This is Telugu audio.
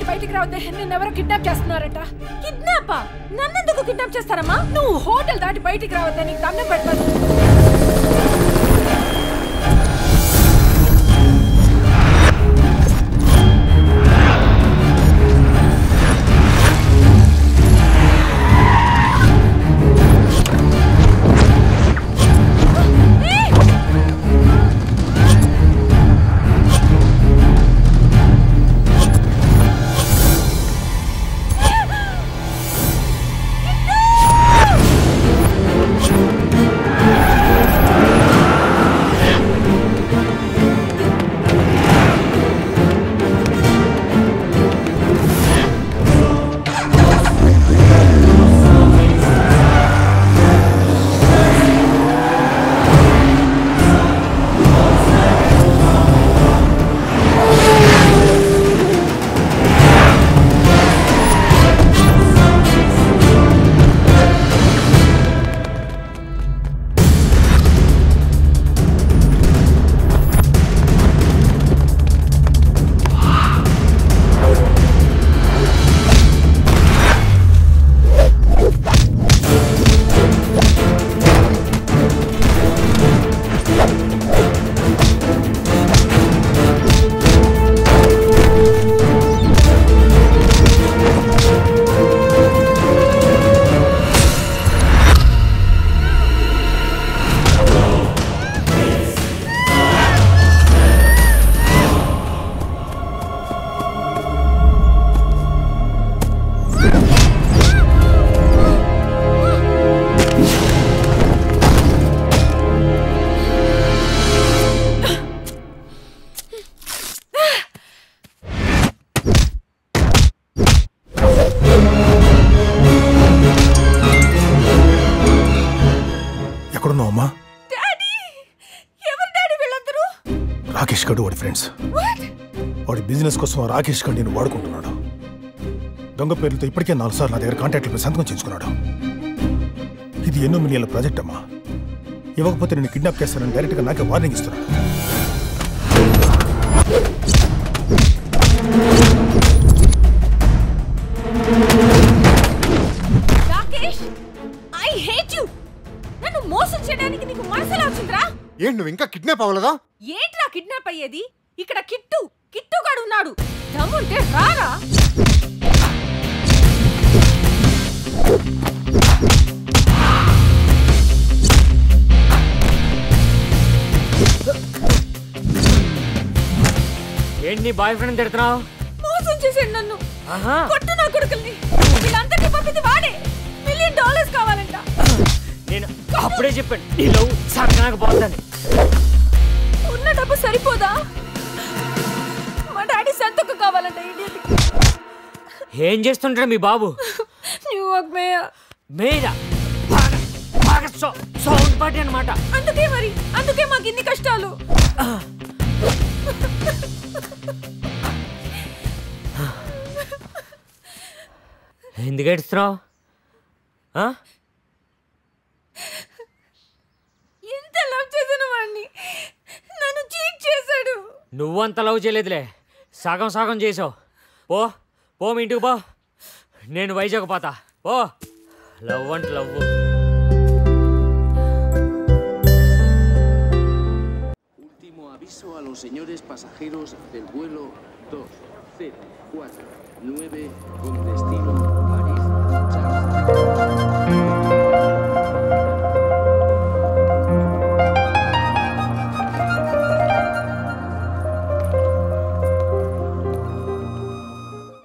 దాటి బయటికి రావద్దే నిన్నెవరో కిడ్నాప్ చేస్తున్నారట కిడ్నాపా నన్నెందుకు కిడ్నాప్ చేస్తారమ్మా నువ్వు హోటల్ దాటి బయటికి రావద్దే నీకు దండం పెడతాను ఎక్కడున్నావు అమ్మా డాడీ ఎవరు డాడీ వీళ్ళందరూ రాకేష్ గడు వాడి ఫ్రెండ్స్ వాడి బిజినెస్ కోసం ఆ రాకేష్ గడు నేను వాడుకుంటున్నాడు దొంగ పేర్లతో ఇప్పటికే నాలుగు సార్లు నా దగ్గర కాంటాక్ట్లపై సంతకం చేసుకున్నాడు ఇది ఎన్నో మిలియన్ల ప్రాజెక్ట్ అమ్మా ఇవ్వకపోతే నేను కిడ్నాప్ చేస్తానని డైరెక్ట్గా నాకే వార్నింగ్ ఇస్తున్నాడు రాకేష్ ఐ హేట్ యు నన్ను మోసం చేయడానికి నీకు మనసులా వచ్చిందిరా ఏంటి నువ్వు ఇంకా కిడ్నాప్ అవ్వలేదా ఏంట్రా కిడ్నాప్ అయ్యేది ఇక్కడ కిట్టు కిట్టు గాడు ఉన్నాడు దమ్ముంటే రారా ఏంటి నీ బాయ్ ఫ్రెండ్ తిడుతున్నావు మోసం చేసాడు నన్ను ఆహా కొట్టు నా కొడుకుల్ని వీళ్ళందరినీ పంపింది వాడే మిలియన్ డాలర్స్ కావాలంట నేను అప్పుడే చెప్పాను నీ లవ్ సరకనాక పోద్దని ఉన్న డబ్బు సరిపోదా మా డాడీ సంతకు కావాలంట ఇడియట్ ఏం చేస్తుంటాడు మీ బాబు న్యూయార్క్ మేయ మీద బాగా బాగా సౌ- సౌండ్ పార్టీ అనమాట అందుకే మరి అందుకే మాకు ఇన్ని కష్టాలు ఎందుకు ఏడుస్తున్నావు ఆ? ఎంత లవ్ చేసిన వాడిని నన్ను చీట్ చేశాడు నువ్వంత లవ్ చేయలేదులే సగం సగం చేసావు పో పో మీ ఇంటికి పో నేను వైజాగ్ పోతా పో లవ్ అంటే love Último aviso a los señores pasajeros del vuelo 20499 con destino.